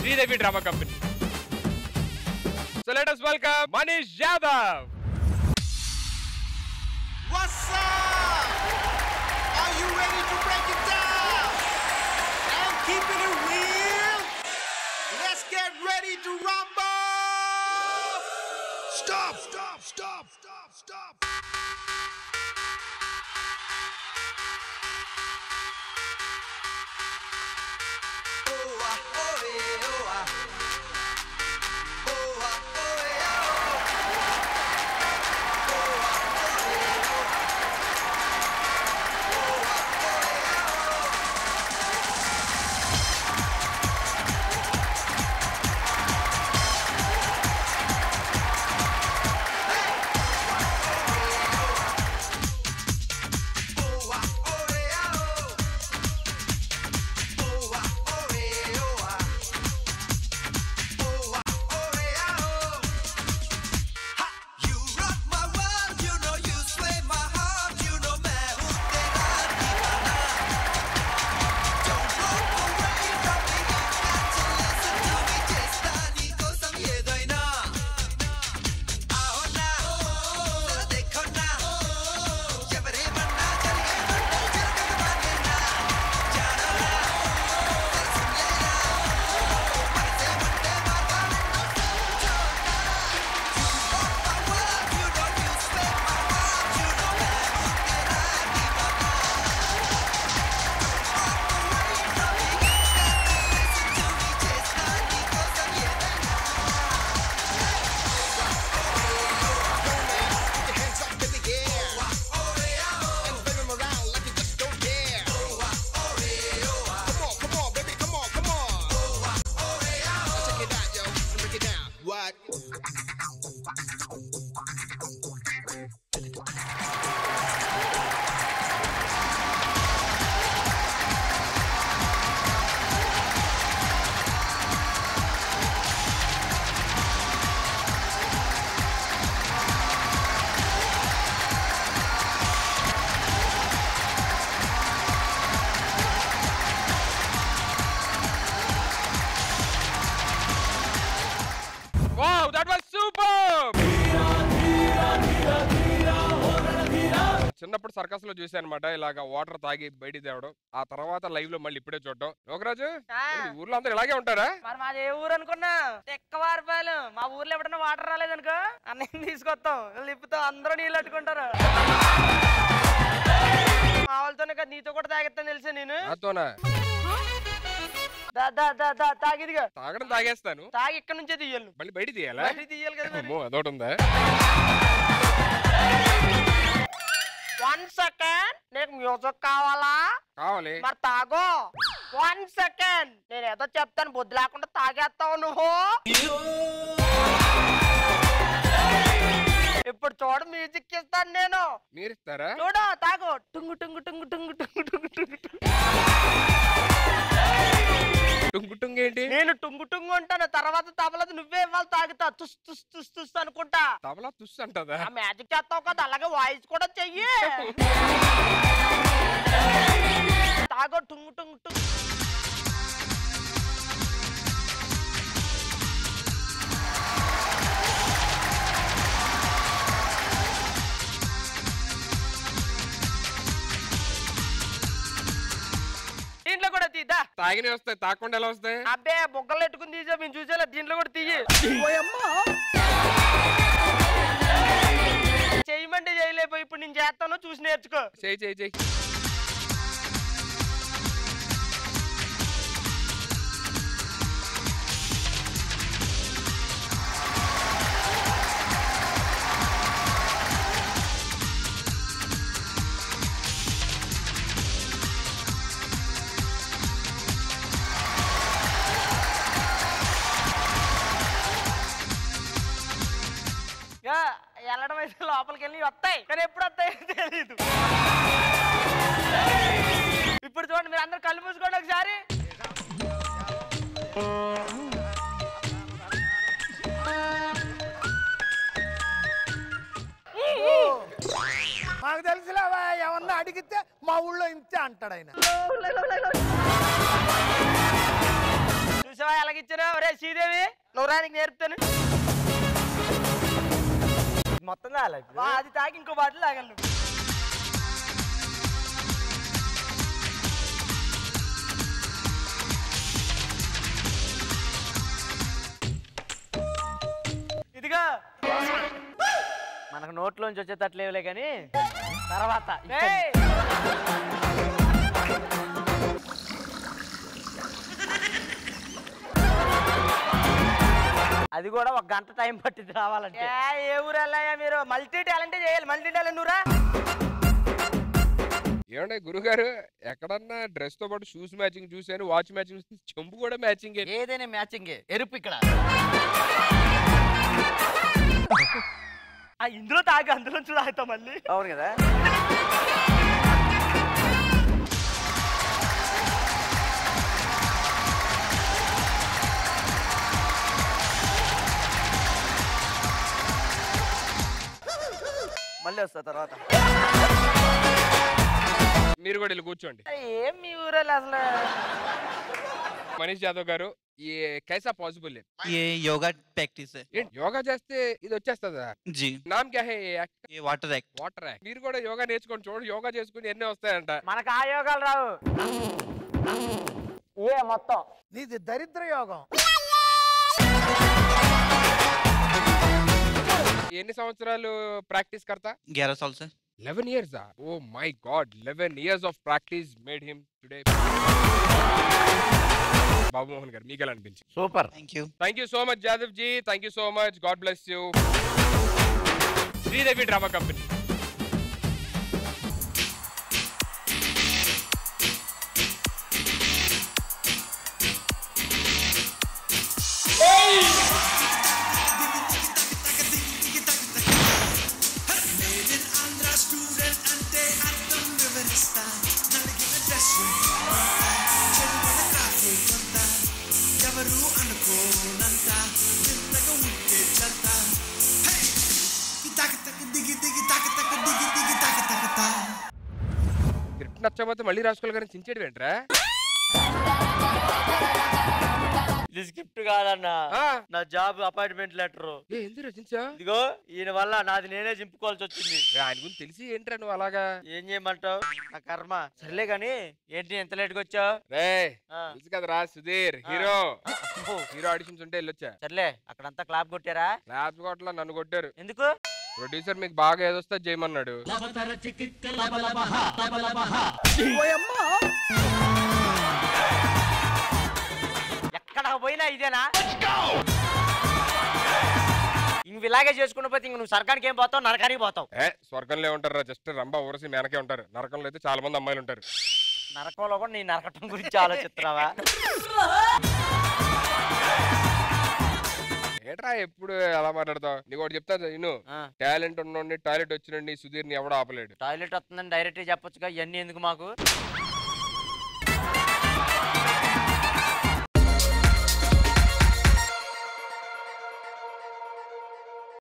Sridevi drama company so let us welcome Manish Yadav What's up? Are you ready to break it down? And keeping it real? Let's get ready to rumble! Stop, stop, stop, stop, stop. Oh, ah, oh, eh, oh, ah. Oh, ah, oh, eh, oh. What? Wow that was super చిన్నప్పుడు circus లో చూసాను అనమాట ఇలాగ water తాగి బయటికి తేవడం ఆ తర్వాత లైవ్ లో మళ్ళీ ఇప్పుడే చూడడం లోకరాజు ఆ. ఏంటి, ఊర్లో అందరూ ఇలాగే ఉంటారా మరి మాది ఏ ఊరు అనుకున్నా తెక్కవారిపాలెం మా ఊర్లో ఎప్పుడన్నా వాటర్ రాలేదనుకో అన్నయ్య తీసుకొస్తాం నిప్పుతాం అందరూ నీళ్ళు అట్టుకుంటారు మా వాళ్ళతోనే కదా నీతో కూడా తాగిస్తాను తెలుసా నేను నాతోనా దా దా దా దా తాగిదిగా తాగడం తాగేస్తాను తాగి ఇక్కడ నుంచే తీయాలి మళ్ళీ బయట తీయాలా బయటికి తీయాలి కదా మరి. అమ్మో అదొకటి ఉందా వన్ సెకండ్ నీకు మ్యూజిక్ కావాలా కావాలి మరి తాగో వన్ సెకండ్ నేను ఏదో చెప్తాను బుద్ధి లేకుండా తాగేస్తావు నువ్వు ఇప్పుడు చూడు మ్యూజిక్ ఇస్తాను నేను మీరు ఇస్తారా చూడు తాగు టుంగు టుంగు టుంగు టుంగు టుంగు టుంగు టుంగు టుంగు. టుంగు టుంగు ఏంటి నేను టుంగు టుంగు ఉంటాను తర్వాత తబలది నువ్వే ఇవ్వాలి తాగుతా తుస్ తుస్ తుస్ తుస్ అనుకుంటా తబలా తుస్సు అంటదా ఆ మ్యాజిక్ చేస్తావు కదా అలాగే వాయిస్ కూడా చెయ్యి తాగో టుంగు టుంగు టుంగు దీంట్లో కూడా తీద్దా తాగినవి వస్తాయి తాగకుండా ఎలా వస్తాయి అబ్బే బొగ్గలు ఎట్టుకుని తీసా మేము చూసేలా దీంట్లో కూడా తీయి చేయమంటే చేయలేకపోయి ఇప్పుడు నేను చేస్తాను చూసి నేర్చుకో చేయి చేయి చేయి ఇక వెళ్ళడం అయితే లోపలికి వెళ్ళి వస్తాయి కానీ ఎప్పుడు వస్తాయో తెలియదు ఇప్పుడు చూడండి మీరు అందరు కళ్ళు మూసుకోండి ఒకసారి మాకు తెలుసులేవా ఏమన్నా అడిగితే మా ఊళ్ళో ఇంతే అంటాడు ఆయన చూసావా ఎలాగిచ్చాను ఒరే శ్రీదేవి నువ్వు రా నీకు నేర్పుతాను మొత్తం తాగాలా ఇప్పుడు? ఆ, అది తాగి ఇంకో బాటిల్ తాగలను నువ్వు. ఇదిగో మనకు నోట్లోంచి వచ్చేటట్లేవులే కానీ తర్వాత ఏయ్! అది కూడా ఒక గంట టైం పట్టింది రావాలంటే ఏ, ఏ ఊరు వెళ్ళాయా మీరు మల్టీ టాలెంట్ చేయాలి మల్టీ టాలెంట్ నువ్వురా ఏమంటే గురుగారు ఎక్కడన్నా డ్రెస్ తో పాటు షూస్ మ్యాచింగ్ చూసాను వాచ్ మ్యాచింగ్ చూసి చెంపు కూడా మ్యాచింగ్ ఏదైనా మ్యాచింగ్ ఎరుపు ఇక్కడ ఆ, ఇందులో తాగి అందులో తాగుతా మళ్ళీ అవును కదా మళ్ళీ వస్తా తర్వాత మీరు కూడా వెళ్ళి కూర్చోండి ఏం మీ ఊరు అసలు మనీష్ యాదవ్ గారు ఈ కైసా పాసిబుల్ ये योगा प्रैक्टिस है ఏంటి యోగా చేస్తే ఇది వచ్చేస్తుందా जी నామ్ క్యా హే ये वाटर एक्ट వాటర్ మీరు కూడా యోగా నేర్చుకోండి చూడండి యోగా చేసుకుని ఎన్ని వస్తాయంట మనకు ఆ యోగాలు రావు ఏ మొత్తం నీది దరిద్ర యోగం ఎన్ని సంవత్సరాలు ప్రాక్టీస్ కర్తా ग्यारह साल से eleven years oh my God eleven years of practice made him today Babu Mohan garu మీకు ఎలా అనిపించింది super thank you thank you so much Jadhav ji thank you so much God bless you Sridevi drama company script నచ్చకపోతే మళ్ళీ రాసుకోవాలి కానీ చించేడు ఏంట్రా ఇది స్క్రిప్ట్ కాదన్నా ఆ, నా జాబ్ అపాయింట్మెంట్ లెటర్ ఏ ఎందుకు రచించా ఇదిగో ఈయన వల్ల నాది నేనే చింపుకోవాల్సి వచ్చింది ఆయన గురించి తెలిసి ఏంట్రా నువ్వు అలాగా ఏం చేయమంటావు నా కర్మ సర్లే గాని ఏంటి ఎంత లేట్గా వచ్చావు రే తెలుసు కదరా సుధీర్ హీరో హీరో ఆడిషన్స్ ఉంటే వెళ్ళొచ్చా సర్లే అక్కడంతా క్లాప్ కొట్టారా ల్యాబ్స్ కొట్ల నన్ను కొట్టారు ఎందుకు ప్రొడ్యూసర్ మీకు బాగా ఏదొస్తే చేయమన్నాడు ఎక్కడ పోయినా ఇదేనా ఇంక ఇలాగే చేసుకున్న పోతే ఇంక నువ్వు సర్కానికి ఏం పోతావు నరకానికి పోతావు ఏ స్వర్గంలో ఉంటారా జస్ట్ రంభ ఊరసి మేనకే ఉంటారు నరకంలో అయితే చాలా మంది అమ్మాయిలు ఉంటారు నరకంలో కూడా నీ నరకటం గురించి ఆలోచిస్తున్నావా ఏట్రా ఎప్పుడు అలా మాట్లాడతావు నీకు ఒకటి చెప్తా నేను ఆ, టాలెంట్ ఉన్నోడిని టాయిలెట్ వచ్చినండి సుధీర్ని ఎవడో ఆపలేడు టాయిలెట్ వస్తుందని డైరెక్ట్ చెప్పొచ్చుగా ఇవన్నీ ఎందుకు మాకు